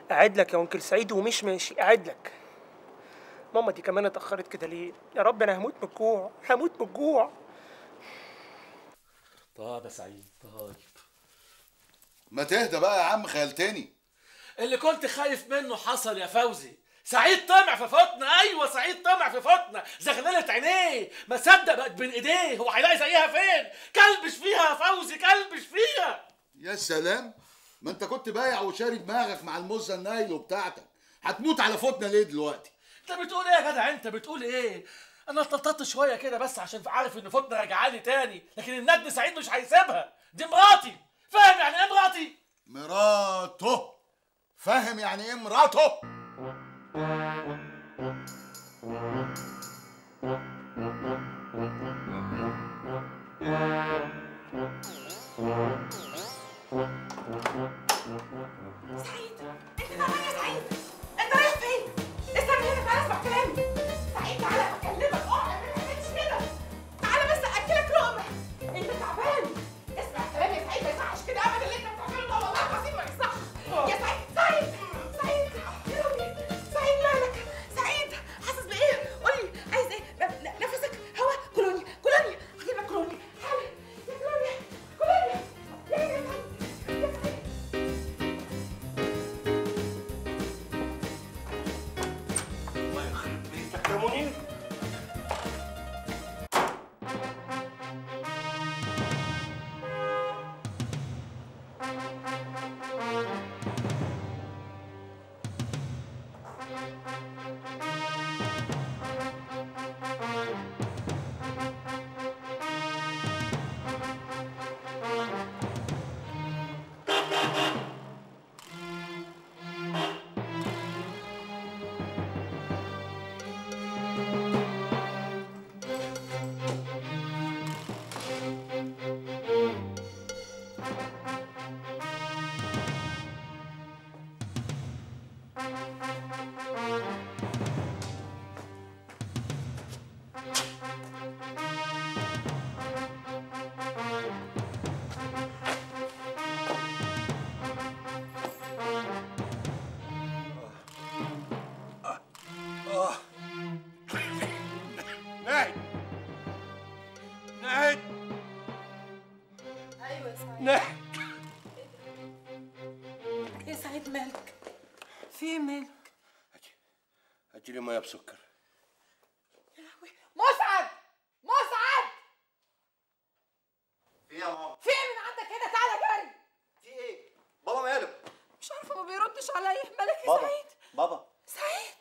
قاعد لك يا انكل سعيد ومش ماشي قاعد لك ماما دي كمان اتاخرت كده ليه يا رب انا هموت من الجوع هموت من الجوع طيب يا سعيد طيب ما تهدى بقى يا عم خيلتني اللي كنت خايف منه حصل يا فوزي سعيد طمع في فطنة ايوه سعيد طمع في فطنة زغللت عينيه ما صدق بقت بين ايديه هو هيلاقي زيها فين كلبش فيها يا فوزي كلبش فيها يا سلام ما انت كنت بايع وشاري دماغك مع المزه النايلو بتاعتك هتموت على فوتنا ليه دلوقتي انت بتقول ايه يا جدع انت بتقول ايه انا اتنططت شويه كده بس عشان عارف ان فطنة راجعالي تاني لكن الندم سعيد مش هيسيبها دي مراتي فاهم يعني ايه مراتي مراته فاهم يعني ايه مراته سعيد انت تعبان يا سعيد انت رايح فين؟ استنى هنا تعالى اسمع كلامي سعيد تعالى بكلمك اقعد ما تعملش كده تعالى بس اكلك لقمه انت تعبان اسمع كلامي يا سعيد ما يصحش كده ابدا اللي انت بتعمله ده والله العظيم ما يصحش يا سعيد سعيد سعيد يا ربي سعيد مالك سعيد حاسس بايه؟ قولي عايز ايه؟ ن- نفسك هوا كولونيا كولونيا هجيب لك كولونيا حالا يا كولونيا كولونيا يا يا سعيد يا سعيد الله يخرب بيتك يا منير ناهد ناهد ايوه يا سعيد ناهد ايه سعيد مالك؟ في ايه مالك؟ هاتي لي ميه بسكر يا لهوي مسعد مسعد في ايه يا ماما؟ في ايه من عندك هنا تعالى جري في ايه؟ بابا ماله؟ مش عارفه ما بيردش عليا مالك يا بابا سعيد بابا سعيد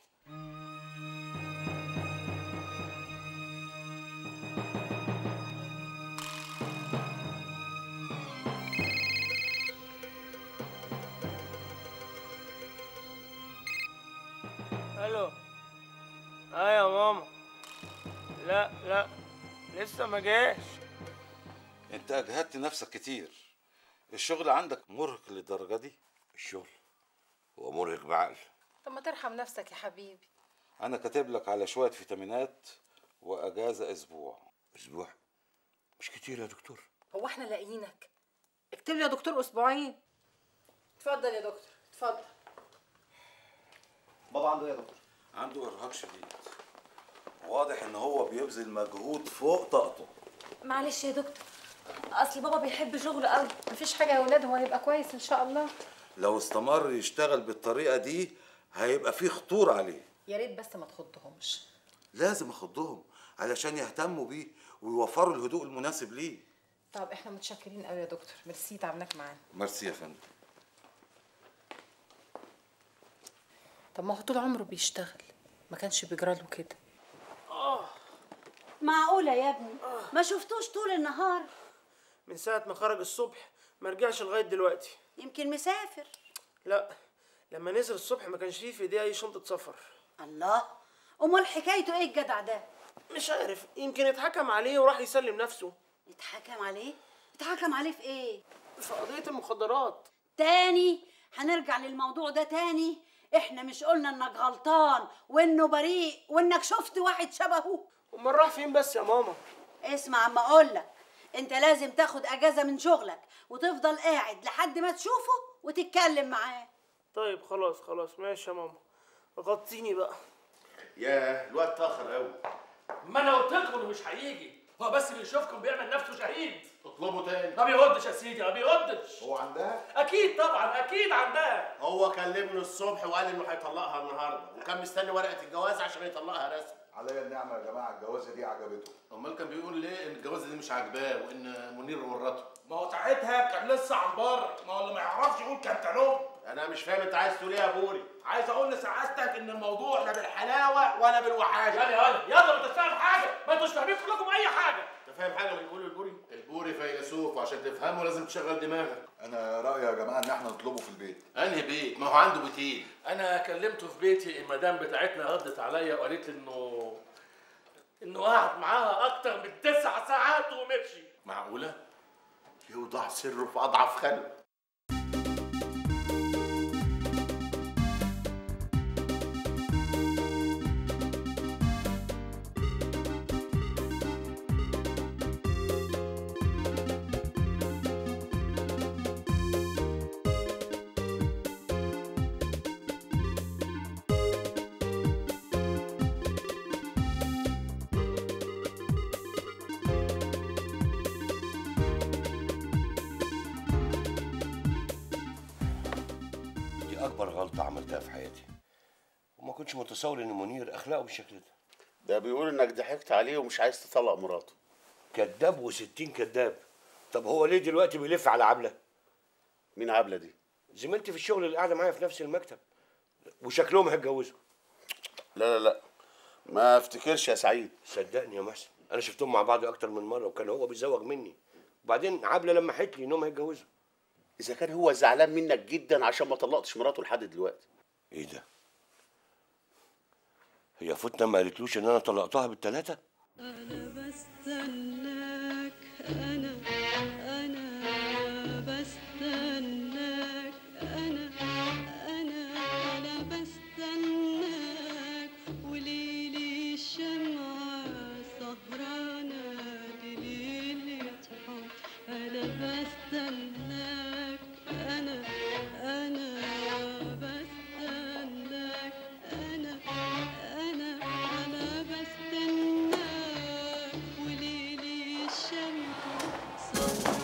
الو اه يا ماما لا لا لسه ما جاش انت اجهدت نفسك كتير الشغل عندك مرهق للدرجه دي الشغل هو مرهق بعقل طب ما ترحم نفسك يا حبيبي انا كاتب لك على شويه فيتامينات واجازه اسبوع اسبوع مش كتير يا دكتور هو احنا لاقيينك اكتب لي يا دكتور اسبوعين اتفضل يا دكتور اتفضل بابا عنده ايه يا دكتور؟ عنده ارهاق شديد واضح ان هو بيبذل مجهود فوق طاقته معلش يا دكتور اصل بابا بيحب شغله قوي مفيش حاجه يا ولاد هو هيبقى كويس ان شاء الله لو استمر يشتغل بالطريقه دي هيبقى في خطوره عليه يا ريت بس ما تخضهمش لازم اخضهم علشان يهتموا بيه ويوفروا الهدوء المناسب ليه طب احنا متشكرين قوي يا دكتور ميرسي تعبناك معانا ميرسي يا فندم طب ما هو طول عمره بيشتغل ما كانش بيجرى له كده معقولة يا ابني ما شفتوش طول النهار من ساعة ما خرج الصبح ما رجعش لغاية دلوقتي يمكن مسافر لا لما نزل الصبح ما كانش فيه في ايديه اي شنطة سفر الله امال حكايته ايه الجدع ده مش عارف يمكن اتحكم عليه وراح يسلم نفسه اتحكم عليه اتحكم عليه في ايه في قضية المخدرات تاني هنرجع للموضوع ده تاني احنا مش قلنا انك غلطان وانه بريء وانك شفت واحد شبهه امال راح فين بس يا ماما اسمع اما اقولك انت لازم تاخد اجازة من شغلك وتفضل قاعد لحد ما تشوفه وتتكلم معاه طيب خلاص خلاص ماشي يا ماما غطيني بقى يا الوقت اتاخر قوي ما انا قلت لكم انه مش هيجي هو بس بيشوفكم بيعمل نفسه شهيد اطلبه تاني ما بيردش يا سيدي ما بيردش هو عندها اكيد طبعا اكيد عندها هو كلمني الصبح وقال انه هيطلقها النهارده وكان مستني ورقه الجواز عشان يطلقها رسمي عليا النعمه يا جماعه الجوازه دي عجبته امال كان بيقول ليه ان الجوازه دي مش عاجباه وان منير ورطه ما هو ساعتها كان لسه على البر ما هو اللي ما يعرفش يقول كنتالوب انا مش فاهم انت عايز تقول ايه يا بوري عايز اقول لسعادتك ان الموضوع لا بالحلاوه ولا بالوحاشه يلا يلا يلا ما انتش فاهم حاجه ما انتوش فاهمين كلكم اي حاجه انت فاهم حاجه من اللي بيقوله البوري البوري فيلسوف وعشان تفهمه لازم تشغل دماغك انا رايي يا جماعه ان احنا نطلبه في البيت انهي بيت ما هو عنده بيتين انا كلمته في بيتي المدام بتاعتنا ردت عليا وقالت لي انه انه قعد معاها اكتر من تسع ساعات ومشي معقوله يوضع سره في اضعف خلق دي اكبر غلطه عملتها في حياتي وما كنتش متصور ان منير اخلاقه بالشكل ده ده بيقول انك ضحكت عليه ومش عايز تطلق مراته كذاب وستين كذاب طب هو ليه دلوقتي بيلف على عبله مين عبله دي زميلتي في الشغل اللي قاعده معايا في نفس المكتب وشكلهم هيتجوزوا لا لا لا ما افتكرش يا سعيد صدقني يا محسن انا شفتهم مع بعض اكتر من مره وكان هو بيزوغ مني وبعدين عبله لما حكت لي انهم هيتجوزوا اذا كان هو زعلان منك جدا عشان ما طلقتش مراته لحد دلوقتي ايه ده هي فتنه ما قالتلوش ان انا طلقتها بالثلاثه أنا بستناك أنا أنا بستناك أنا أنا أنا بستناك وليلي الشمعة سهرانة دي ليلة حب أنا بستناك أنا أنا بستناك أنا أنا أنا بستناك وليلي الشمس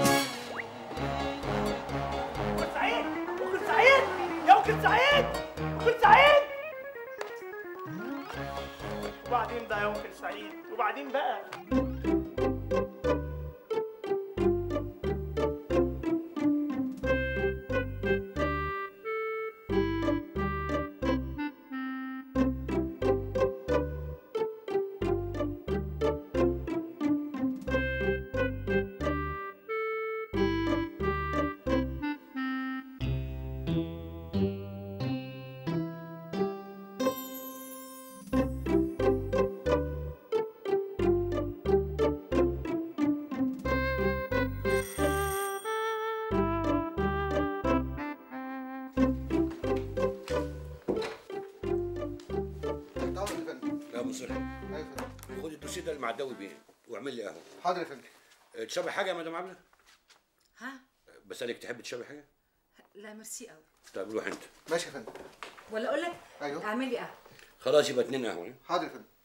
أنكل سعيد أنكل سعيد يا أنكل سعيد أنكل سعيد وبعدين بقى يا أنكل سعيد وبعدين بقى طبعا يا فندم لا ابو صالح ايوه يا فندم خد الدوسيه ده المعداوي بيه واعمل لي قهوه حاضر يا فندم أه، تشربي حاجه يا مدام عبله ها بسالك تحب تشربي حاجه لا ميرسي قوي طيب روح انت ماشي يا فندم ولا اقول لك ايوه اعملي قهوه خلاص يبقى اتنين قهوه حاضر يا فندم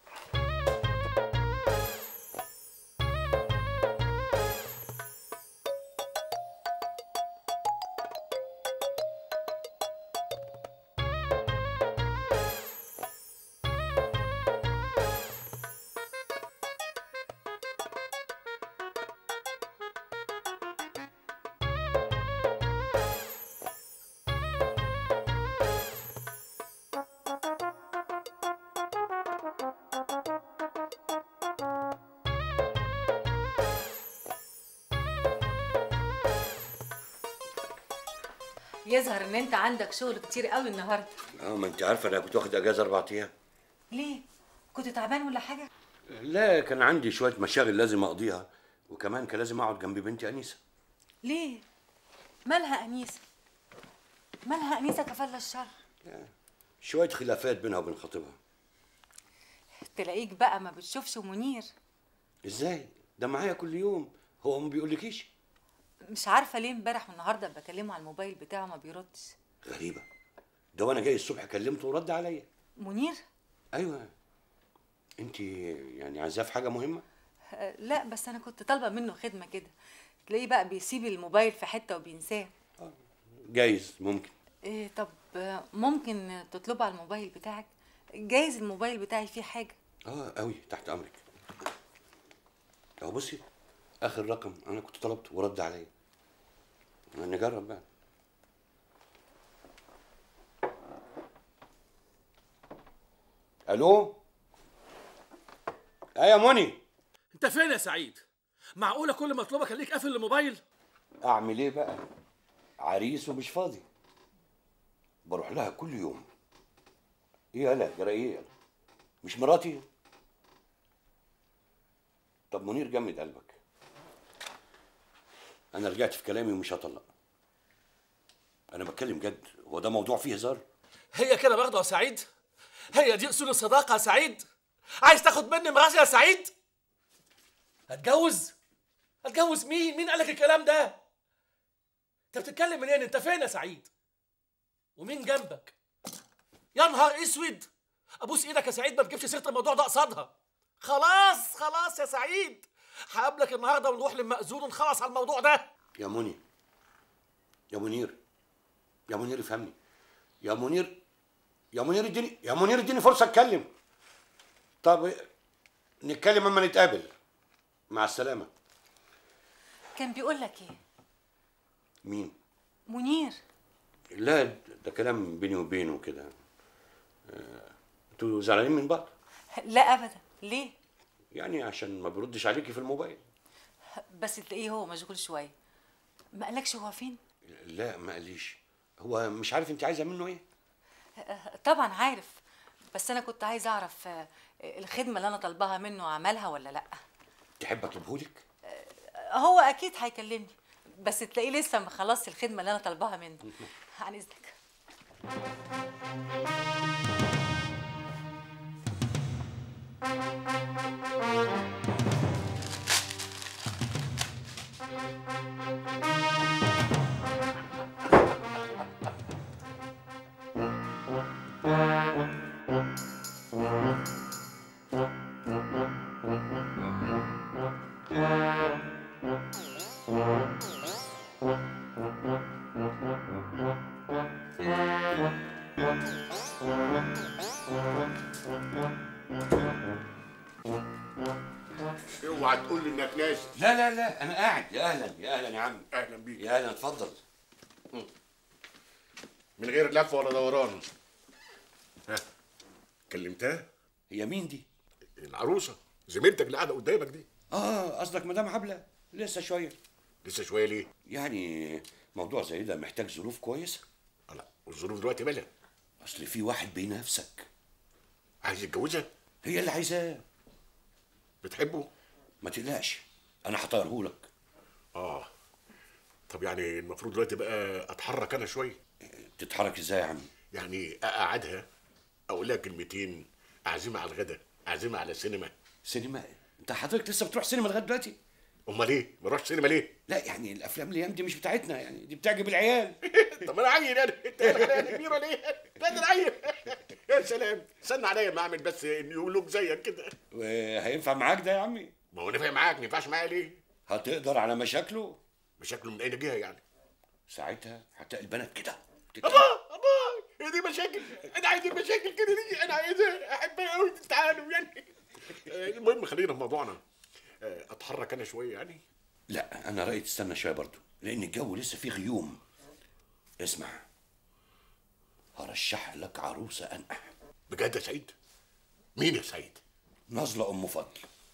يظهر ان انت عندك شغل كتير قوي النهارده اه ما انت عارفه انا كنت واخد اجازه اربع ايام ليه كنت تعبان ولا حاجه لا كان عندي شويه مشاغل لازم اقضيها وكمان كان لازم اقعد جنب بنتي انيسه ليه مالها انيسه مالها انيسه كفالة الشر شويه خلافات بينها وبين خطيبها تلاقيك بقى ما بتشوفش منير ازاي ده معايا كل يوم هو ما بيقولكيش مش عارفه ليه امبارح والنهارده بكلمه على الموبايل بتاعه ما بيردش غريبه ده وانا جاي الصبح كلمته ورد عليا منير ايوه انت يعني عايزاه في حاجه مهمه آه، لا بس انا كنت طالبه منه خدمه كده تلاقيه بقى بيسيب الموبايل في حته وبينساه جايز ممكن إيه طب آه، ممكن تطلبه على الموبايل بتاعك جايز الموبايل بتاعي فيه حاجه اه قوي تحت امرك اهو بصي اخر رقم انا كنت طلبته ورد عليا نجرب بقى الو ايه يا مني انت فين يا سعيد معقوله كل ما اطلبك خليك قافل الموبايل اعمل ايه بقى عريس ومش فاضي بروح لها كل يوم ايه يالا جرى ايه يالا مش مراتي طب منير جمد قلبك انا رجعت في كلامي ومش هطلق انا بتكلم جد هو ده موضوع فيه هزار هي كده برضه يا سعيد هي دي اصول الصداقه يا سعيد عايز تاخد مني مراتي يا سعيد هتجوز هتجوز مين مين قالك الكلام ده انت بتتكلم منين انت فين يا سعيد ومين جنبك يا نهار اسود ابوس ايدك يا سعيد ما تجيبش سيره الموضوع ده قصادها خلاص خلاص يا سعيد هقابلك النهارده ونروح للمأذون ونخلص على الموضوع ده يا مني يا منير يا منير افهمني يا منير يا منير اديني يا منير اديني فرصه اتكلم طب نتكلم اما نتقابل مع السلامه كان بيقول لك ايه مين منير لا ده كلام بيني وبينه كده آه، انتوا زعلانين من بعض لا ابدا ليه يعني عشان ما بيردش عليكي في الموبايل بس تلاقيه هو مشغول شويه ما قالكش هو فين لا ما قاليش هو مش عارف انت عايزه منه ايه آه، طبعا عارف بس انا كنت عايزه اعرف آه، الخدمه اللي انا طالباها منه عملها ولا لا تحب اطلبهولك هو اكيد هيكلمني بس تلاقيه لسه ما خلصش الخدمه اللي انا طالباها منه عن اذنك اوعى تقول لي انك ناسي لا لا لا انا قاعد يا اهلا يا اهلا يا عم اهلا بيك يا اهلا اتفضل من غير لف ولا دوران ها كلمتها هي مين دي العروسه زميلتك اللي قاعده قدامك دي اه قصدك مدام حبله لسه شويه لسه شويه ليه يعني موضوع زي ده محتاج ظروف كويسه لا والظروف دلوقتي مالها اصل في واحد بينافسك عايز يتجوزها هي اللي عايزاه بتحبه ما تقلقش انا هطيرهولك اه طب يعني المفروض دلوقتي بقى اتحرك انا شويه تتحرك ازاي يا عم يعني اقعدها اقول لها كلمتين اعزمها على الغدا اعزمها على السينما سينما انت حضرتك لسه بتروح سينما لغايه دلوقتي امال ايه ما اروحش سينما ليه لا يعني الافلام الايام دي مش بتاعتنا يعني دي بتعجب العيال طب انا عيل انا انت انا كبيره ليه لا ده انا عيل يا سلام استنى عليا ما اعمل بس نيولوج زيك كده وهينفع معاك ده يا عمي ما هو نفع معاك ما ينفعش معايا ليه هتقدر على مشاكله مشاكله من اين جهه يعني ساعتها هتلاقي البنات كده ابا ابا هي دي مشاكل انا عايز المشاكل كده دي انا عايزها احبها قوي تعالوا يعني آه، المهم خلينا في موضوعنا آه، اتحرك انا شويه يعني لا انا رايي تستنى شويه برضو لان الجو لسه فيه غيوم اسمع هرشح لك عروسه انقح بجد يا سعيد مين يا سعيد نازله ام فضل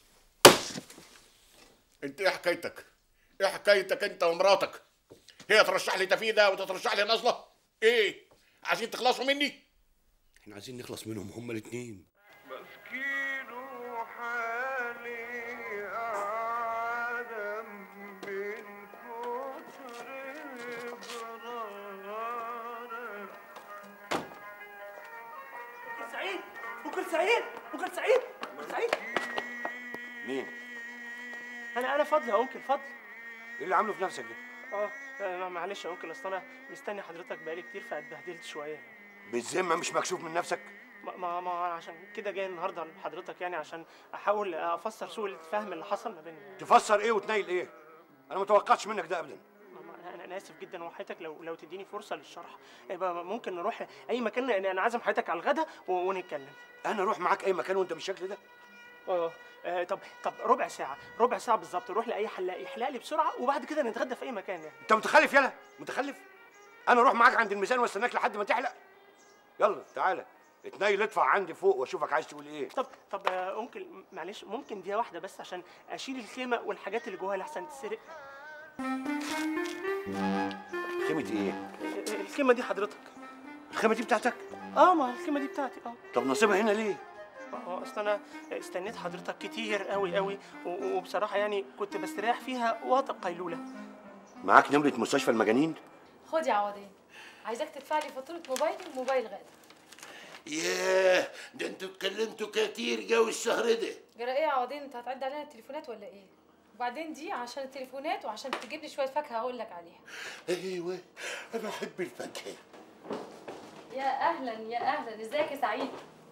انت ايه حكايتك ايه حكايتك انت ومراتك هي ترشح لي تفيده وتترشح لي نازله ايه عايزين تخلصوا مني احنا عايزين نخلص منهم هما الاثنين سعيد بكل سعيد بكل سعيد بكل سعيد مين انا انا فضل يا انكل فضل ايه اللي عامله في نفسك ده اه آه، معلش يا انكل اصل انا مستني حضرتك بقالي كتير فاتبهدلت شويه بالذمه مش مكشوف من نفسك ما ما, ما عشان كده جاي النهارده لحضرتك يعني عشان احاول افسر سوء الفهم اللي حصل ما بيننا تفسر ايه وتنيل ايه انا ما توقعتش منك ده ابدا ما- ما- انا انا اسف جدا وحياتك لو لو تديني فرصه للشرح يبقى ممكن نروح اي مكان انا أنا عازم حضرتك على الغدا و- ونتكلم انا اروح معاك اي مكان وانت بالشكل ده اه آه، طب طب ربع ساعه ربع ساعه بالظبط نروح لاي حلاق يحلق لي بسرعه وبعد كده نتغدى في اي مكان يعني انت متخلف يلا متخلف انا اروح معاك عند الميزان واستناك لحد ما تحلق يلا تعالى اتنيل ادفع عندي فوق واشوفك عايز تقول ايه طب طب يا انكل معلش ممكن دقيقه واحده بس عشان اشيل الخيمه والحاجات اللي جواها لحسن تتسرق خيمه ايه آه، الخيمه دي حضرتك الخيمه دي بتاعتك اه ما الخيمه دي بتاعتي اه طب نصيبها هنا ليه اه اصل انا استنيت حضرتك كتير قوي قوي و- وبصراحه يعني كنت بستريح فيها وقت القيلوله معاك نمره مستشفى المجانين خد يا عوضين عايزاك تدفع لي فاتوره موبايلي وموبايل غاده ياه ده انتوا اتكلمتوا كتير جو الشهر ده جرى ايه يا عوضين انت هتعد علينا التليفونات ولا ايه وبعدين دي عشان التليفونات وعشان تجيب لي شويه فاكهه هقول لك عليها ايوه انا احب الفاكهه يا اهلا يا اهلا ازيك يا سعيد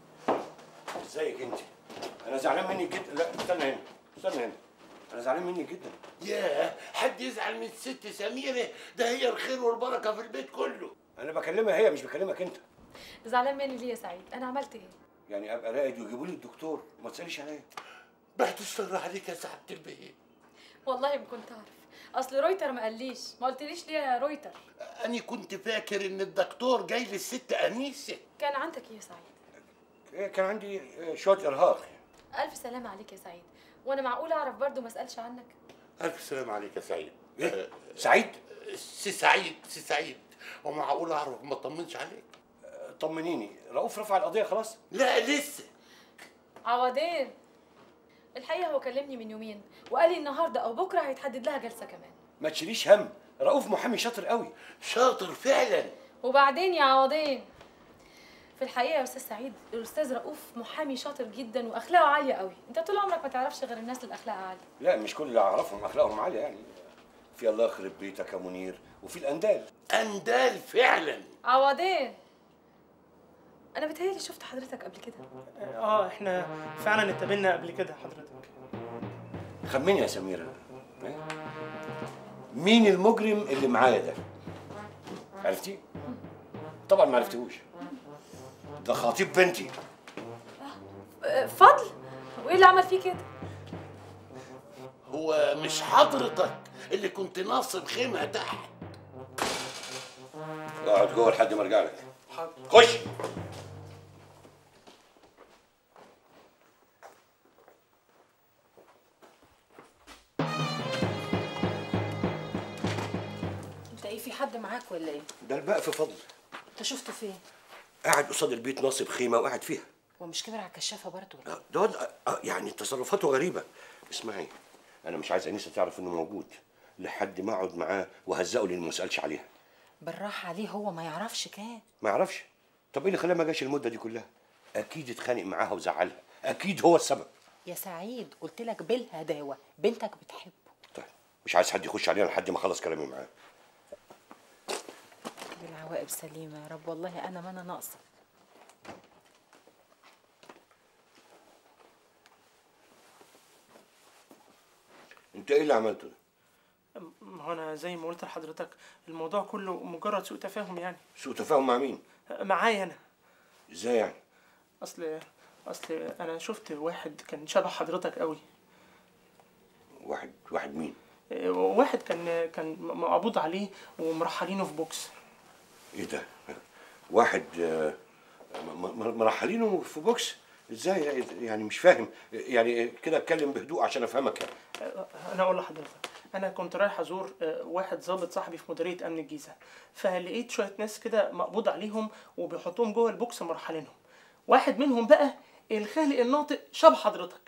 ازيك انت انا زعلان منك جدا لا استنى هنا استنى هنا انا زعلان منك جدا ياه حد يزعل من الست سميره ده هي الخير والبركه في البيت كله انا بكلمها هي مش بكلمك انت زعلان مني ليه يا سعيد انا عملت ايه يعني ابقى راقد ويجيبوا لي الدكتور ما تساليش عليا بعد الشر عليك يا سعاده البيه والله ما كنت اعرف اصل رويتر ما قاليش ما قلتليش ليه يا رويتر انا كنت فاكر ان الدكتور جاي للست انيسه كان عندك ايه يا سعيد إيه، كان عندي آه، شويه ارهاق الف سلامه عليك يا سعيد وانا معقول اعرف برضو ما اسالش عنك الف سلام عليك يا سعيد إيه؟ سعيد سي سعيد سي سعيد ومعقول اعرف ما اطمنش عليك طمنيني رؤوف رفع القضيه خلاص لا لسه عوضين الحقيقه هو كلمني من يومين وقال لي النهارده او بكره هيتحدد لها جلسه كمان ما تشيليش هم رؤوف محامي شاطر قوي شاطر فعلا وبعدين يا عوضين في الحقيقه يا استاذ سعيد الاستاذ رؤوف محامي شاطر جدا واخلاقه عاليه قوي انت طول عمرك ما تعرفش غير الناس اللي اخلاقها عاليه لا مش كل اللي اعرفهم اخلاقهم عاليه يعني في الله يخرب بيتك يا منير وفي الاندال اندال فعلا عوضين انا بتهيألي شفت حضرتك قبل كده اه احنا فعلا اتقابلنا قبل كده حضرتك خمني يا سميره إيه؟ مين المجرم اللي معايا ده عرفتيه طبعا ما عرفتهوش ده خطيب بنتي أه، فضل طب وايه اللي عمل فيه كده هو مش حضرتك اللي كنت ناصب خيمه تحت اقعد جوه لحد ما ارجع لك خش انت ايه في حد معاك ولا ايه؟ ده الباقي في فضل انت شفته فين؟ قاعد قصاد البيت ناصب خيمه وقاعد فيها هو مش كبر على الكشافه برضه ولا إيه؟ ده وضع- آه، يعني تصرفاته غريبه اسمعي انا مش عايز انيسه تعرف انه موجود لحد ما اقعد معاه وهزقه لانه ما سالش عليها بالراحه عليه هو ما يعرفش كان ما يعرفش طب ايه اللي خلاه ما جاش المده دي كلها اكيد اتخانق معاها وزعلها اكيد هو السبب يا سعيد قلت لك بالهداوه بنتك بتحبه مش عايز حد يخش علينا لحد ما اخلص كلامي معاه بالعواقب سليمه يا رب والله انا ما انا ناقصه انت ايه اللي عملته ده ما هو انا زي ما قلت لحضرتك الموضوع كله مجرد سوء تفاهم يعني سوء تفاهم مع مين معايا انا ازاي يعني اصل اصل انا شفت واحد كان شبه حضرتك قوي واحد واحد مين إيه، واحد كان كان مقبوض عليه ومرحلينه في بوكس ايه ده واحد آه، م- م- مرحلينه في بوكس ازاي يعني مش فاهم يعني كده اتكلم بهدوء عشان افهمك يعني انا اقول لحضرتك انا كنت رايح ازور آه، واحد ضابط صاحبي في مديريه امن الجيزه فلقيت شويه ناس كده مقبوض عليهم وبيحطوهم جوه البوكس مرحلينهم واحد منهم بقى الخالق الناطق شبه حضرتك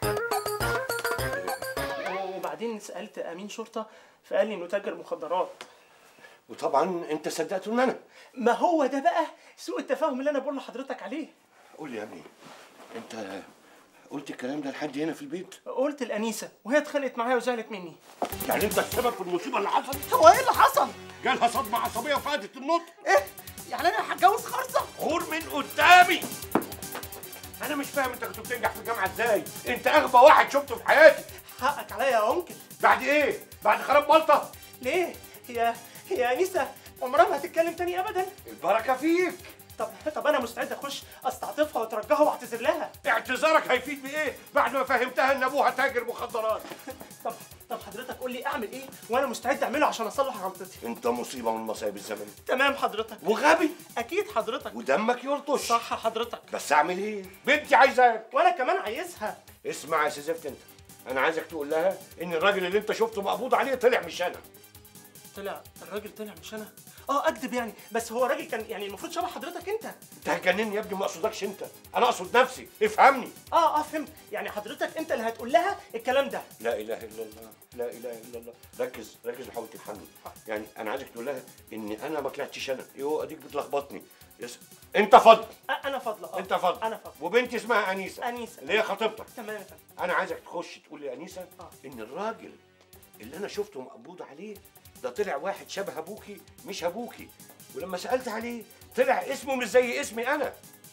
وبعدين سالت امين شرطه فقال لي انه تاجر مخدرات وطبعا انت صدقته ان انا ما هو ده بقى سوء التفاهم اللي انا بقول لحضرتك عليه قول لي يا ابني انت قلت الكلام ده لحد هنا في البيت قلت لانيسه وهي اتخانقت معايا وزعلت مني يعني انت السبب في المصيبه اللي حصلت هو ايه اللي حصل جالها صدمه عصبيه وفقدت النطق ايه يعني انا هتجوز خرصه غور من قدامي انا مش فاهم انت كنت بتنجح في الجامعه ازاي انت اغبى واحد شفته في حياتي حقك عليا يا انكل بعد ايه بعد خراب مالطه ليه هي هي انيسه عمرها ما هتتكلم تاني ابدا البركه فيك طب طب انا مستعد اخش استعطفها واترجاها واعتذر لها اعتذارك هيفيد بايه بعد ما فهمتها ان ابوها تاجر مخدرات طب طب حضرتك قول لي اعمل ايه وانا مستعد اعمله عشان اصلح غلطتي انت مصيبه من مصايب الزمن تمام حضرتك وغبي اكيد حضرتك ودمك يلطش صح حضرتك بس اعمل ايه بنتي عايزاك وانا كمان عايزها اسمع يا سيزفت انت انا عايزك تقول لها ان الراجل اللي انت شفته مقبوض عليه طلع مش انا طلع الراجل طلع مش انا اه اكدب يعني بس هو راجل كان يعني المفروض شبه حضرتك انت انت هتجنني يا ابني ما اقصدكش انت انا اقصد نفسي افهمني اه اه فهمت يعني حضرتك انت اللي هتقول لها الكلام ده لا اله الا الله لا اله الا الله ركز ركز وحاول تفهمني يعني انا عايزك تقول لها ان انا ما طلعتش انا يو اديك بتلخبطني يس انت فضل آه انا فاضله اه انت فضل انا فاضله وبنتي اسمها انيسه انيسه اللي هي خطيبتك تمام يا فندم انا عايزك تخش تقول لانيسه ان الراجل اللي انا شفته مقبوض عليه ده طلع واحد شبه ابوكي مش ابوكي ولما سالت عليه طلع اسمه مش زي اسمي انا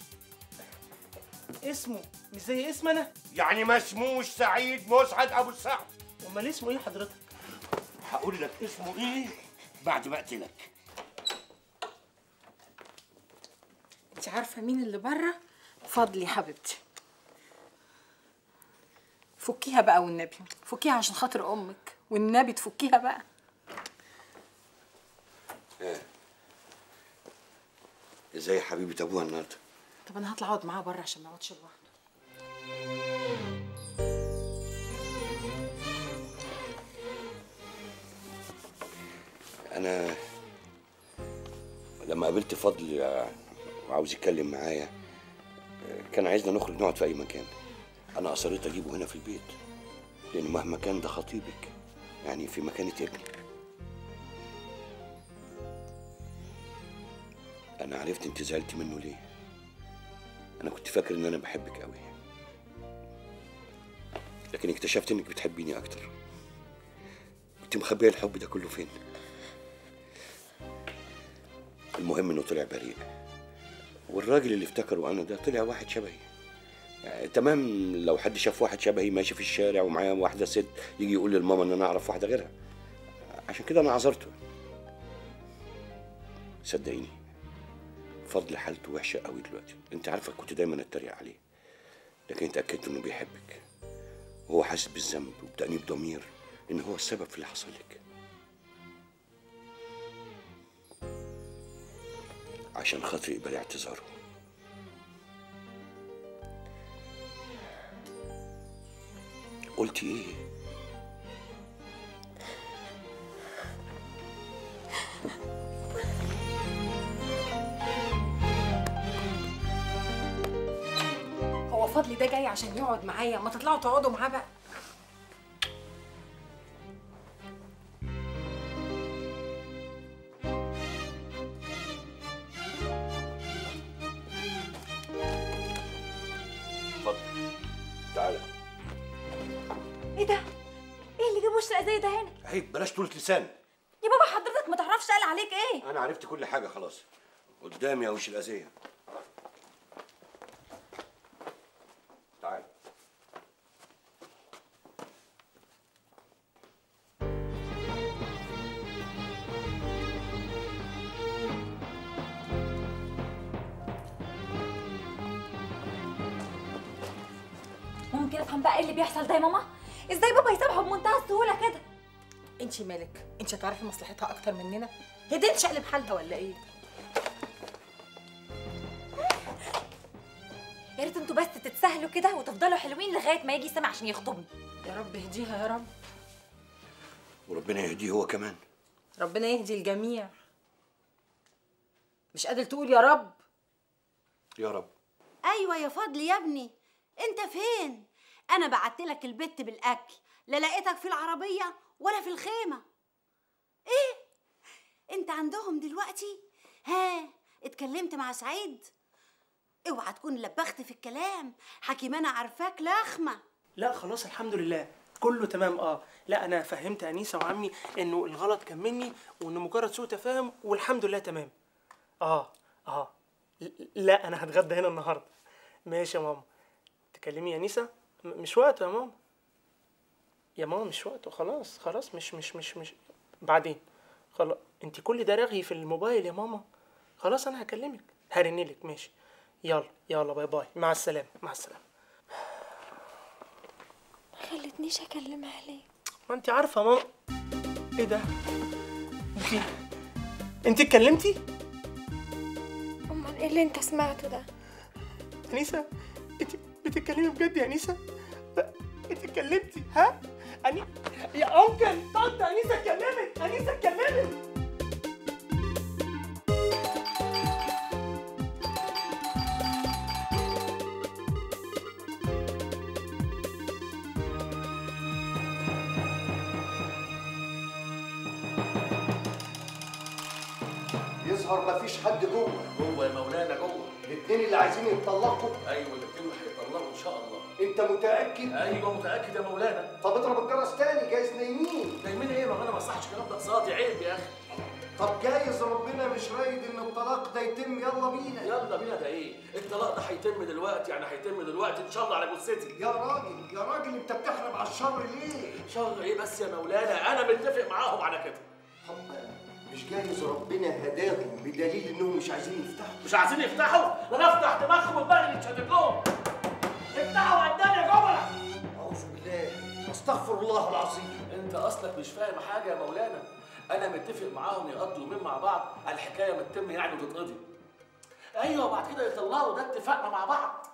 اسمه مش زي اسم انا يعني ما اسموش سعيد مسعد ابو السعد امال اسمه ايه حضرتك هقول لك اسمه ايه بعد ما اقتلك انت عارفه مين اللي بره فضلي يا حبيبتي فكيها بقى والنبي فكيها عشان خاطر امك والنبي تفكيها بقى ازاي حبيبه ابوها النهارده طب انا هطلع اقعد معاه بره عشان ما اقعدش لوحده انا لما قابلت فضل آه، وعاوز يتكلم معايا آه، كان عايزنا نخرج نقعد في اي مكان انا اصريت اجيبه هنا في البيت لان مهما كان ده خطيبك يعني في مكانة ابني انا عرفت انت زعلت منه ليه انا كنت فاكر ان انا بحبك قوي لكن اكتشفت انك بتحبيني اكتر كنت مخبيه الحب ده كله فين المهم انه طلع بريء والراجل اللي افتكره انا ده طلع واحد شبهي يعني تمام لو حد شاف واحد شبهي ماشي في الشارع ومعاه واحده ست يجي يقول للماما ان انا اعرف واحده غيرها عشان كده انا عذرته صدقيني فضل حالته وحشه قوي دلوقتي انت عارفه كنت دايما اتريق عليه لكن اتاكدت انه بيحبك وهو حاسس بالذنب وبتأنيب ضمير ان هو السبب في اللي حصل لك عشان خاطر يقبل اعتذاره قلتي ايه هو فضلي ده جاي عشان يقعد معايا ما تطلعوا تقعدوا معاه بقى اتفضل تعالى ايه ده؟ ايه اللي جاب وش الأذية ده هنا؟ عيب بلاش طولة لسان يا بابا حضرتك ما تعرفش قال عليك ايه؟ انا عرفت كل حاجه خلاص قدامي يا وش الاذيه تعال ممكن افهم بقى ايه اللي بيحصل ده يا ماما؟ ازاي بابا يسامحه بمنتهى السهولة كده؟ انت مالك انت هتعرفي مصلحتها اكتر مننا هي دي نشقلب حالها ولا ايه يا ريت انتوا بس تتسهلوا كده وتفضلوا حلوين لغاية ما يجي سامع عشان يخطبني يا رب اهديها يا رب وربنا يهديه هو كمان ربنا يهدي الجميع مش قادر تقول يا رب يا رب ايوه يا فضل يا ابني انت فين انا بعت لك البت بالاكل لا لقيتك في العربيه ولا في الخيمه ايه انت عندهم دلوقتي ها اتكلمت مع سعيد اوعى تكون لبخت في الكلام حكيمانة عارفاك لخمة لا خلاص الحمد لله كله تمام اه لا انا فهمت انيسه وعمي انه الغلط كان مني وانه مجرد سوء تفاهم والحمد لله تمام اه اه ل- لا انا هتغدى هنا النهارده ماشي يا ماما تكلمي يا انيسه م- مش وقته يا ماما يا ماما مش وقته خلاص خلاص مش مش مش مش بعدين خلاص انت كل ده رغي في الموبايل يا ماما خلاص انا هكلمك هرنلك ماشي يلا يلا باي باي مع السلامه مع السلامه خلتنيش اكلمها ليه ما انت عارفه يا ماما ايه ده انت انت اتكلمتي امال ايه اللي انت سمعته ده انيسه انت بتتكلمي بجد يا انيسه انت اتكلمتي ها أني... يا انكل طنط انيسه اتكلمت انيسه اتكلمت يظهر مفيش حد جوه جوه يا مولانا جوه الاثنين اللي عايزين يتطلقوا ايوه الاثنين هيطلقوا ان شاء الله انت متاكد ايوه متاكد يا مولانا طب اضرب الجرس تاني جايز نايمين نايمين ايه ما انا ما صحش الكلام ده قصادي عيب يا اخي طب جايز ربنا مش رايد ان الطلاق ده يتم يلا بينا يلا بينا ده ايه الطلاق ده هيتم دلوقتي يعني هيتم دلوقتي ان شاء الله على جثتي يا راجل يا راجل انت بتحرم على الشر ليه شر ايه بس يا مولانا انا متفق معاهم على كده طب مش جايز ربنا هداهم بدليل انهم مش عايزين يفتحوا مش عايزين يفتحوا ده انا افتح دماغهم والباقي اللي اتشدد لهم افتحوا قدامي يا جمله اعوذ بالله استغفر الله العظيم انت اصلك مش فاهم حاجه يا مولانا انا متفق معاهم يقضوا يومين مع بعض الحكايه ما تتم يعني وتتقضي ايوه وبعد كده يطلعوا ده اتفقنا مع بعض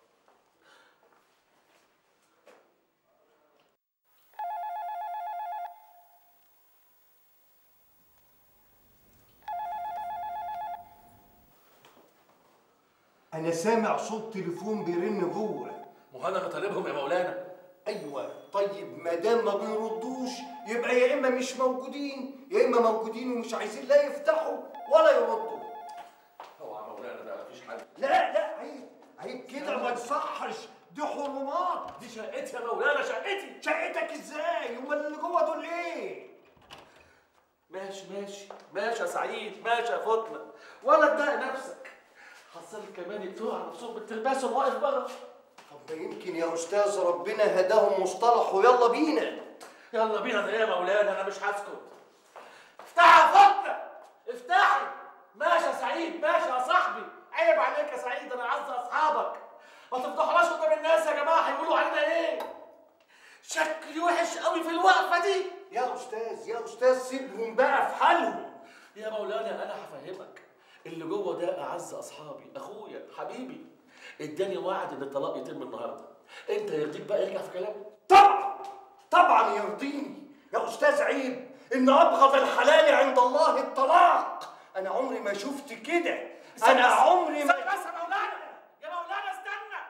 انا سامع صوت تليفون بيرن جوه ما هو انا اللي طالبهم يا مولانا ايوه طيب ما دام ما بيردوش يبقى يا اما مش موجودين يا اما موجودين ومش عايزين لا يفتحوا ولا يردوا هو يا مولانا ده مفيش حل لا لا عيب عيب كده ما تصحش دي حرمات دي شقتي يا مولانا شقتي شقتك ازاي امال اللي جوه دول ايه ماشي ماشي ماشي يا سعيد ماشي يا فاطمه ولا تضايق نفسك حصل كمان يتوه على نفسهم بالترباس واقف بره طب ده يمكن يا استاذ ربنا هداهم مصطلحوا يلا بينا يلا بينا ده ايه يا مولانا انا مش هسكت افتحي يا فاطمه افتحي ماشي يا سعيد ماشي يا صاحبي عيب عليك يا سعيد انا اعز اصحابك ما تفضحناش قدام الناس يا جماعه هيقولوا علينا ايه شكلي وحش قوي في الوقفه دي يا استاذ يا استاذ سيبهم بقى في حالهم يا مولانا انا هفهمك اللي جوه ده اعز اصحابي اخويا حبيبي اداني وعد ان الطلاق يتم النهارده انت يرضيك بقى يرجع في كلامه طبعا طبعا يرضيني يا استاذ عيب ان ابغض الحلال عند الله الطلاق انا عمري ما شفت كده انا عمري ما استنى بس يا مولانا يا مولانا استنى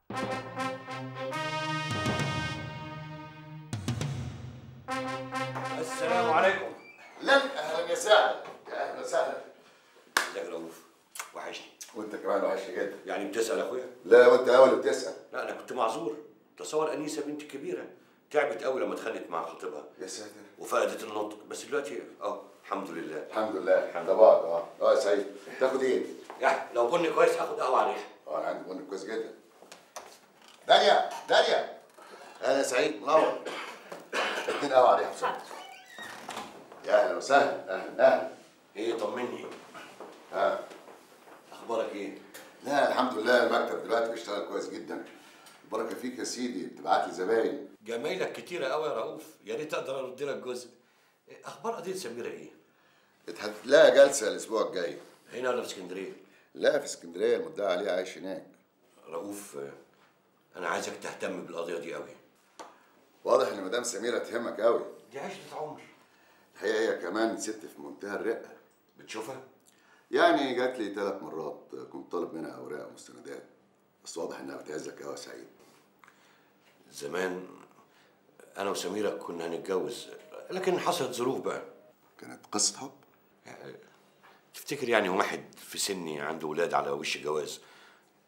السلام عليكم لن اهلا يا سهلا يا اهلا وسهلا ازيك يا رؤوف وحشني وانت كمان وحشني جدا يعني بتسال اخويا لا وانت اول اللي بتسال لا انا كنت معذور تصور انيسه بنتي الكبيره تعبت قوي لما اتخانقت مع خطيبها يا ساتر وفقدت النطق بس دلوقتي اه الحمد لله الحمد لله ده بعض اه اه يا سعيد تاخد ايه؟ يا لو بني كويس هاخد قهوه على الريحه اه انا عندي بن كويس جدا داليا داليا اهلا يا سعيد منور اتنين قهوه عليها بسرعه يا اهلا وسهلا اهلا اهلا ايه طمني ها اخبارك ايه؟ لا الحمد لله المكتب دلوقتي بيشتغل كويس جدا البركه فيك يا سيدي بتبعت لي زباين جمايلك كتيره قوي يا رؤوف يا ريت اقدر ارد لك جزء إيه، اخبار قضيه سميره ايه؟ هتلاقي جلسه الاسبوع الجاي هنا ولا في اسكندريه؟ لا في اسكندريه المدعي عليها عايش هناك رؤوف آه، انا عايزك تهتم بالقضيه دي قوي واضح ان مدام سميره تهمك قوي دي عشره عمر الحقيقه هي كمان ست في منتهى الرقه بتشوفها؟ يعني جات لي ثلاث مرات كنت طالب منها اوراق ومستندات بس واضح انها بتهزك قوي يا سعيد زمان انا وسميره كنا هنتجوز لكن حصلت ظروف بقى كانت قصه حب تفتكر يعني واحد في سني عنده ولاد على وش جواز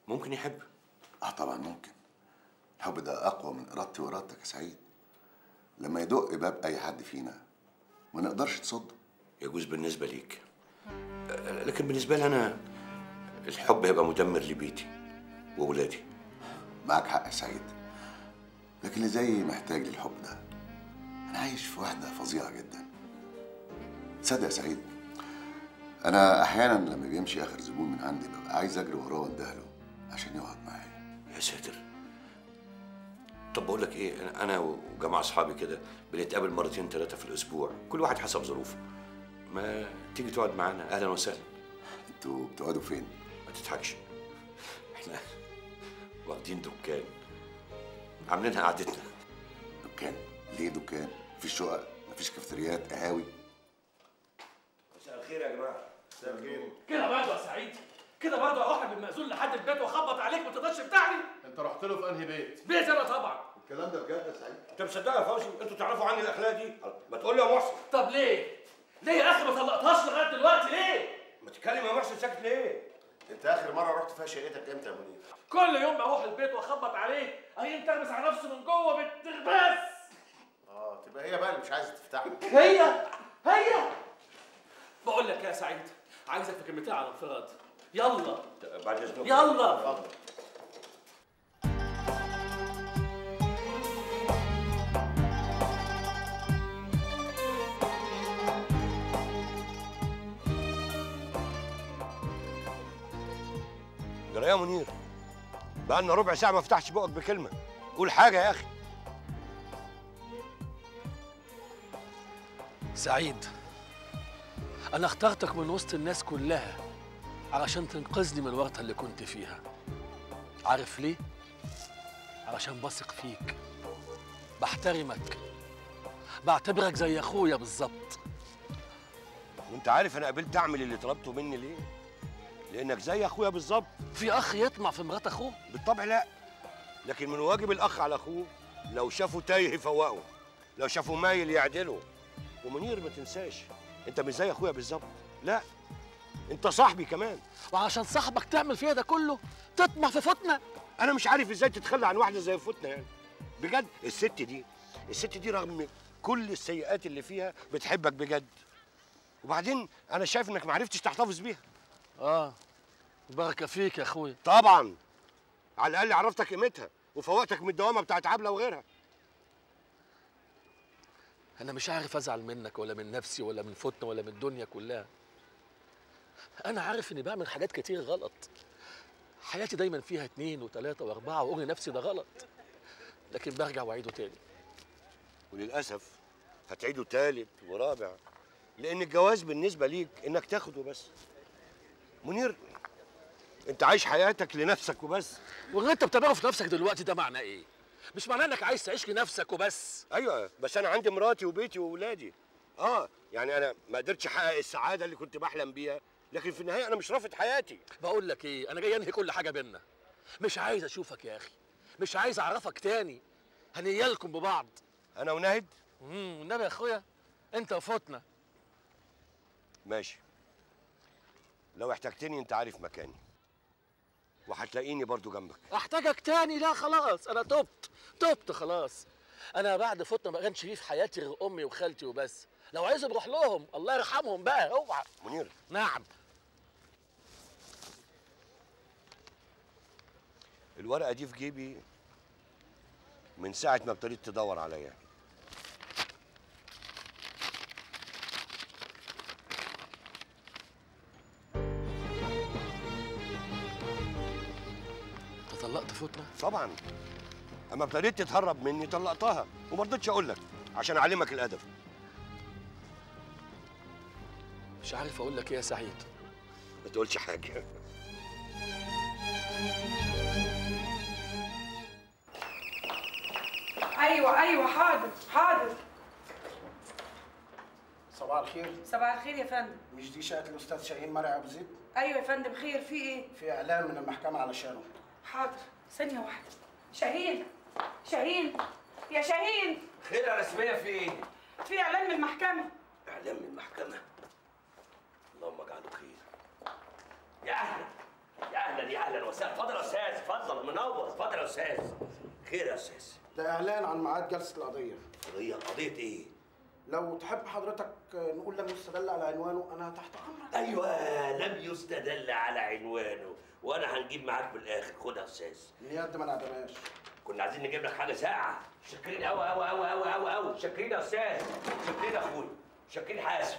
ممكن يحب اه طبعا ممكن الحب ده اقوى من ارادتي وارادتك يا سعيد لما يدق باب اي حد فينا ما نقدرش تصده يجوز بالنسبه ليك آه، لكن بالنسبه لي انا الحب هيبقى مدمر لبيتي واولادي معاك حق يا سعيد لكن اللي زيي محتاج للحب ده انا عايش في وحده فظيعه جدا تصدق يا سعيد انا احيانا لما بيمشي اخر زبون من عندي ببقى عايز اجري وراه واندهله عشان يقعد معايا يا ساتر طب بقول لك ايه أنا- انا وجماعه اصحابي كده بنتقابل مرتين ثلاثه في الاسبوع كل واحد حسب ظروفه ما تيجي تقعد معانا اهلا وسهلا انتوا بتقعدوا فين ما تضحكش احنا واخدين دكان عاملينها قعدتنا دكان ليه دكان مفيش شقق مفيش كافتريات قهاوي مساء الخير يا جماعه مساء الخير كده برضه يا سعيد كده برضه اروح بالمأذون لحد البيت واخبط عليك ما تقدرش تفتحني انت رحت له في انهي بيت؟ بيت انا طبعا الكلام ده بجد يا سعيد انت مصدق يا فوزي انتوا تعرفوا عني الاخلاق دي ما تقول لي يا محسن طب ليه؟ ليه يا اخي ما طلقتهاش لغايه دلوقتي ليه؟ ما تتكلم يا محسن ساكت ليه انت اخر مره رحت فيها شقتك امتى يا منير؟ كل يوم بروح البيت واخبط عليه اهي ترمس على نفسه من جوه بالترباس اه تبقى هي بقى اللي مش عايزه تفتح لك هي هي بقول لك يا سعيد عايزك في كلمتين على انفراد يلا بعد اذنك يلا اتفضل جرى يا منير بقى لنا ربع ساعه ما فتحش بقك بكلمه قول حاجه يا اخي سعيد انا اخترتك من وسط الناس كلها علشان تنقذني من الورطه اللي كنت فيها عارف ليه علشان بثق فيك بحترمك بعتبرك زي اخويا بالظبط وانت عارف انا قبلت اعمل اللي طلبته مني ليه لانك زي اخويا بالظبط في اخ يطمع في مرات اخوه بالطبع لا لكن من واجب الاخ على اخوه لو شافه تايه يفوقه لو شافه مايل يعدله ومنير ما تنساش انت مش زي اخويا بالظبط لا انت صاحبي كمان وعشان صاحبك تعمل فيها ده كله تطمع في فتنه انا مش عارف ازاي تتخلى عن واحده زي فتنه يعني بجد الست دي الست دي رغم كل السيئات اللي فيها بتحبك بجد وبعدين انا شايف انك ما عرفتش تحتفظ بيها اه بركه فيك يا اخويا طبعا على الاقل عرفتك قيمتها وفوقتك من الدوامه بتاعت عبله وغيرها انا مش عارف ازعل منك ولا من نفسي ولا من فتنه ولا من الدنيا كلها انا عارف اني بعمل حاجات كتير غلط حياتي دايما فيها اتنين وتلاته واربعه واقول لنفسي ده غلط لكن برجع واعيده تاني وللاسف هتعيده تالت ورابع لان الجواز بالنسبه ليك انك تاخده بس منير انت عايش حياتك لنفسك وبس واللي انت بتعمله في نفسك دلوقتي ده معناه ايه مش معناه انك عايز تعيش لنفسك وبس ايوه بس انا عندي مراتي وبيتي واولادي اه يعني انا ما قدرتش احقق السعاده اللي كنت بحلم بيها لكن في النهايه انا مش رافض حياتي بقول لك ايه انا جاي انهي كل حاجه بينا مش عايز اشوفك يا اخي مش عايز اعرفك تاني هنيالكم ببعض انا وناهد امم والنبي يا اخويا انت وفتنه ماشي لو احتجتني انت عارف مكاني وهتلاقيني برضو جنبك احتاجك تاني لا خلاص انا تبت تبت خلاص انا بعد فتره ما كانش ليه في حياتي غير امي وخالتي وبس لو عايز بروح لهم الله يرحمهم بقى اوعى منير نعم الورقه دي في جيبي من ساعه ما ابتديت تدور عليا انت طلقت فتره طبعا اما ابتديت تتهرب مني طلقتها وما رضيتش اقول لك عشان اعلمك الادب مش عارف اقول لك ايه يا سعيد ما تقولش حاجه ايوه ايوه حاضر حاضر صباح الخير صباح الخير يا فندم مش دي شقه الاستاذ شاهين مرعي ابو زيد ايوه يا فندم خير في ايه في اعلان من المحكمه علشانه حاضر ثانيه واحده شاهين شاهين يا شاهين خير يا رسميه في ايه في اعلان من المحكمه اعلام من المحكمه اللهم اجعله خير يا اهلا يا اهلا يا اهلا وسهلا اتفضل يا استاذ اتفضل منور اتفضل يا استاذ خير يا استاذ ده اعلان عن ميعاد جلسه القضيه قضيه قضيه ايه لو تحب حضرتك نقول لم يستدل على عنوانه انا تحت امرك ايوه لم يستدل على عنوانه وانا هنجيب معاك بالاخر خد يا استاذ اليد ما نعدمهاش كنا عايزين نجيب لك حاجه ساقعه شاكرين قوي قوي قوي قوي قوي قوي شاكرين يا استاذ شاكرين يا اخويا شاكرين حاسب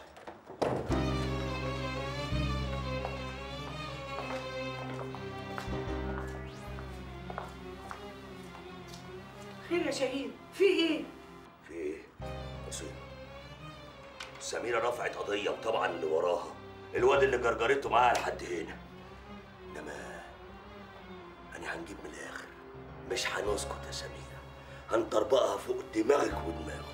خير يا شاهين في ايه؟ في ايه؟ بسيط سميرة رفعت قضية وطبعا اللي وراها الواد اللي جرجرته معاها لحد هنا انما انا هنجيب من الاخر مش هنسكت يا سميرة هنطربقها فوق دماغك ودماغه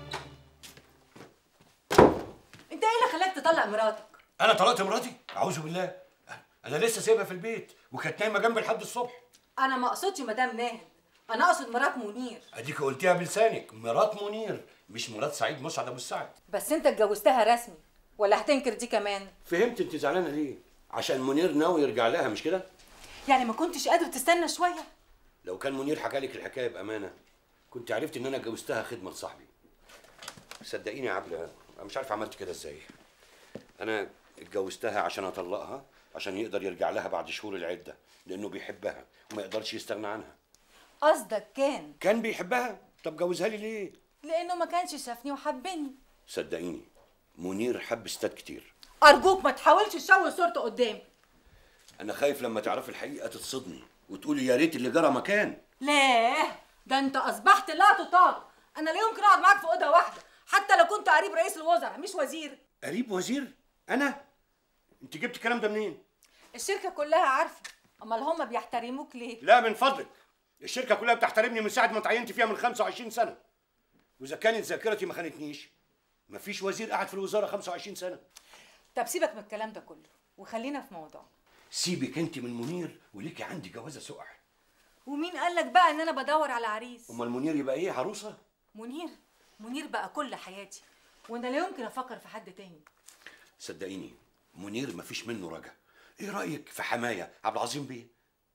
انت ايه اللي خلاك تطلق مراتك انا طلقت مراتي اعوذ بالله انا لسه سايبها في البيت وكانت نايمه جنبي لحد الصبح انا ما اقصدش مدام ناهد انا اقصد مرات منير اديك قلتيها بلسانك مرات منير مش مرات سعيد مسعد ابو السعد بس انت اتجوزتها رسمي ولا هتنكر دي كمان فهمت انت زعلانه ليه عشان منير ناوي يرجع لها مش كده يعني ما كنتش قادر تستنى شويه لو كان منير حكى لك الحكايه بامانه كنت عرفت ان انا اتجوزتها خدمه لصاحبي صدقيني يا عبله انا مش عارف عملت كده ازاي انا اتجوزتها عشان اطلقها عشان يقدر يرجع لها بعد شهور العده لانه بيحبها وما يقدرش يستغنى عنها قصدك كان كان بيحبها طب جوزها لي ليه لانه ما كانش شافني وحبني صدقيني منير حب ستات كتير ارجوك ما تحاولش تشوه صورته قدامي انا خايف لما تعرفي الحقيقه تتصدمي وتقولي يا ريت اللي جرى مكان لا ده انت اصبحت لا تطاق انا لا يمكن اقعد معاك في اوضه واحده حتى لو كنت قريب رئيس الوزراء مش وزير قريب وزير انا انت جبت الكلام ده منين الشركه كلها عارفه امال هم بيحترموك ليه لا من فضلك الشركه كلها بتحترمني من ساعه ما اتعينت فيها من 25 سنه واذا كانت ذاكرتي ما خانتنيش مفيش وزير قاعد في الوزاره 25 سنه طب سيبك من الكلام ده كله وخلينا في موضوع سيبك انت من منير وليكي عندي جوازه سقع ومين قال لك بقى ان انا بدور على عريس امال منير يبقى ايه عروسه منير منير بقى كل حياتي وانا لا يمكن افكر في حد تاني صدقيني منير مفيش منه رجا ايه رايك في حمايه عبد العظيم بيه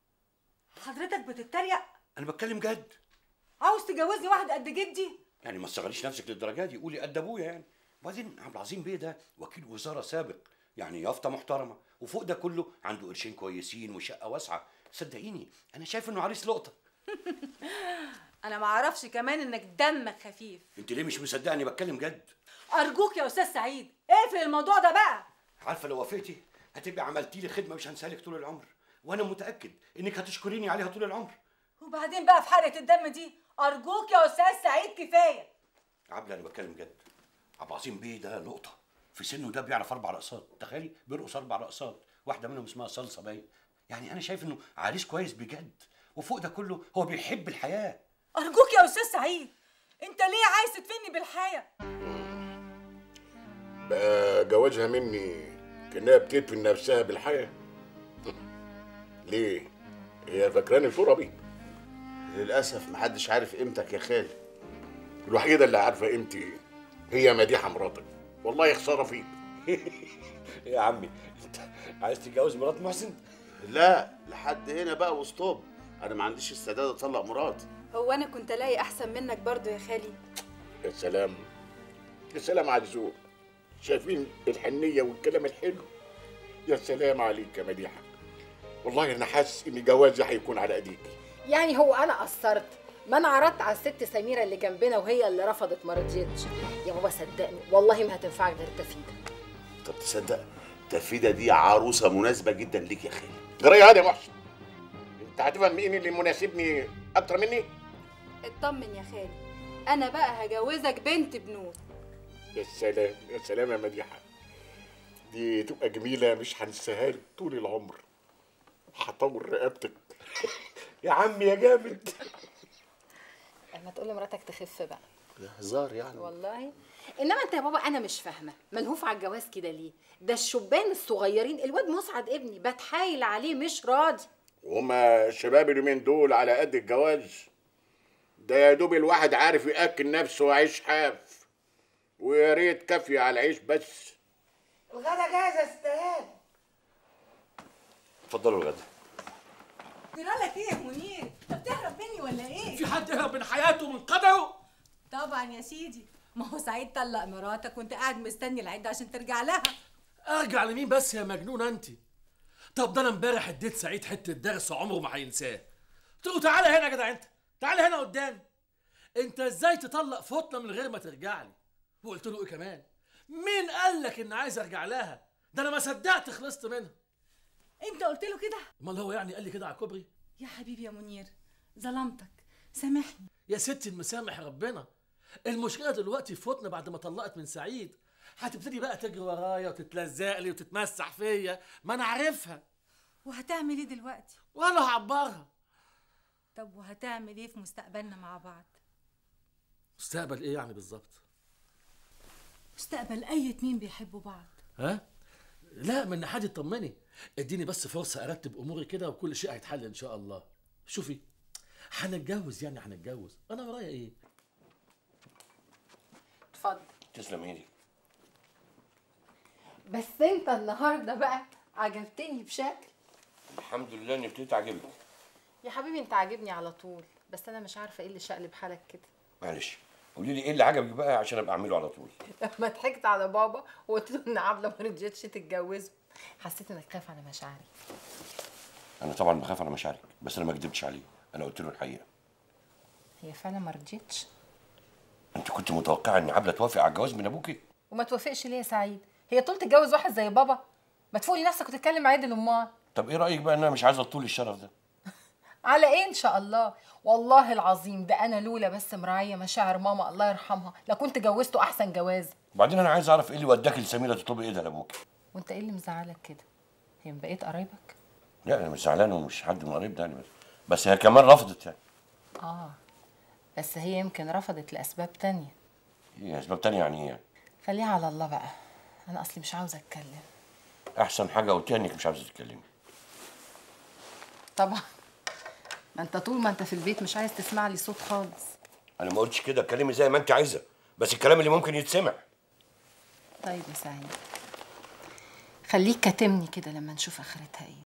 حضرتك بتتريق انا بتكلم جد عاوز تجوزني واحد قد جدي يعني ما تصغريش نفسك للدرجه دي قولي قد ابويا يعني وبعدين عبد العظيم بيه ده وكيل وزاره سابق يعني يافطه محترمه وفوق ده كله عنده قرشين كويسين وشقه واسعه صدقيني انا شايف انه عريس لقطه انا ما اعرفش كمان انك دمك خفيف انت ليه مش مصدقه اني بتكلم جد ارجوك يا استاذ سعيد اقفل الموضوع ده بقى عارفه لو وافقتي هتبقى عملتي لي خدمه مش هنسالك طول العمر وانا متاكد انك هتشكريني عليها طول العمر وبعدين بقى في حرقه الدم دي ارجوك يا استاذ سعيد كفايه عبله انا بتكلم جد عبد العظيم بيه ده لقطه في سنه ده بيعرف اربع رقصات تخيلي بيرقص اربع رقصات واحده منهم اسمها صلصه باين يعني انا شايف انه عريس كويس بجد وفوق ده كله هو بيحب الحياه ارجوك يا استاذ سعيد انت ليه عايز تدفني بالحياه بقى جوازها مني كانها بتدفن نفسها بالحياه ليه؟ هي فاكراني تربي للاسف محدش عارف قيمتك يا خالي الوحيده اللي عارفه قيمتي هي مديحه مراتك والله خساره فيك يا عمي انت عايز تتجوز مرات محسن لا لحد هنا بقى وستوب انا ما عنديش استعداد اطلق مراتي هو انا كنت الاقي احسن منك برضو يا خالي يا سلام يا سلام على الذوق شايفين الحنيه والكلام الحلو يا سلام عليك يا مديحه والله انا حاسس ان جوازي هيكون على ايديكي يعني هو انا قصرت ما انا عرضت على الست سميره اللي جنبنا وهي اللي رفضت ما رضيتش يا بابا صدقني والله ما هتنفعك غير تفيده طب تصدق تفيدة دي عروسة مناسبة جدا ليك يا خالي جرى يا محسن انت هتفهم مين اللي مناسبني اكتر مني اطمن يا خالي انا بقى هجوزك بنت بنوت يا سلام يا سلام يا مديحه دي تبقى جميله مش هنساها لك طول العمر هطور رقبتك يا عم يا جامد اما تقول لمراتك تخف بقى ده هزار يعني والله انما انت يا بابا انا مش فاهمه منهوف على الجواز كده ليه ده الشبان الصغيرين الواد مسعد ابني بتحايل عليه مش راضي وهما الشباب اليومين دول على قد الجواز ده يا دوب الواحد عارف ياكل نفسه وعيش حاف ويا ريت كافيه على العيش بس الغدا جاهز يا استاذ اتفضلوا الغدا جرالك ايه يا منير انت بتهرب مني ولا ايه في حد يهرب من حياته من قدره طبعا يا سيدي ما هو سعيد طلق مراتك وانت قاعد مستني العده عشان ترجع لها ارجع لمين بس يا مجنون انت طب ده انا امبارح اديت سعيد حته درس عمره ما هينساه قلت له تعالى هنا يا جدع انت تعالى هنا قدامي انت ازاي تطلق فوطه من غير ما ترجع لي وقلت له ايه كمان مين قال لك ان عايز ارجع لها ده انا ما صدقت خلصت منها انت قلت له كده امال هو يعني قال لي كده على كوبري يا حبيبي يا منير ظلمتك سامحني يا ستي المسامح ربنا المشكله دلوقتي في فوتنا بعد ما طلقت من سعيد هتبتدي بقى تجري ورايا وتتلزق لي وتتمسح فيا ما انا عارفها وهتعمل ايه دلوقتي ولا هعبرها طب وهتعمل ايه في مستقبلنا مع بعض مستقبل ايه يعني بالظبط مستقبل اي اتنين بيحبوا بعض ها لا من ناحيتي اطمني اديني بس فرصه ارتب اموري كده وكل شيء هيتحل ان شاء الله شوفي هنتجوز يعني هنتجوز انا ورايا ايه اتفضل تسلم ايدي بس انت النهارده بقى عجبتني بشكل الحمد لله اني ابتديت اعجبك يا حبيبي انت عاجبني على طول بس انا مش عارفه ايه اللي شقلب حالك كده معلش قولي لي ايه اللي عجبك بقى عشان ابقى اعمله على طول لما ضحكت على بابا وقلت له ان عبله ما رضيتش تتجوزه حسيت انك خايف على مشاعري انا طبعا بخاف على مشاعرك بس انا ما كدبتش عليه انا قلت له الحقيقه هي فعلا ما رضيتش انت كنت متوقعه ان عبله توافق على الجواز من ابوكي وما توافقش ليه يا سعيد هي طول تتجوز واحد زي بابا ما تفوقي نفسك وتتكلم عادل امال طب ايه رايك بقى ان انا مش عايزه طول الشرف ده على ايه ان شاء الله والله العظيم ده انا لولا بس مراعيه مشاعر ماما الله يرحمها لكنت جوزته احسن جواز وبعدين انا عايز اعرف ايه اللي وداك لسميره تطلبي ايدها لابوكي وانت ايه اللي مزعلك كده هي من بقيت قرايبك لا انا مش زعلان ومش حد من قريب ده يعني بس بس هي كمان رفضت يعني اه بس هي يمكن رفضت لاسباب تانية هي اسباب تانية يعني ايه يعني خليها على الله بقى انا اصلي مش عاوزه اتكلم احسن حاجه قلتيها انك مش عايزه تتكلمي طبعا ما انت طول ما انت في البيت مش عايز تسمع لي صوت خالص انا ما قلتش كده اتكلمي زي ما انت عايزه بس الكلام اللي ممكن يتسمع طيب يا سعيد خليك كاتمني كده لما نشوف اخرتها ايه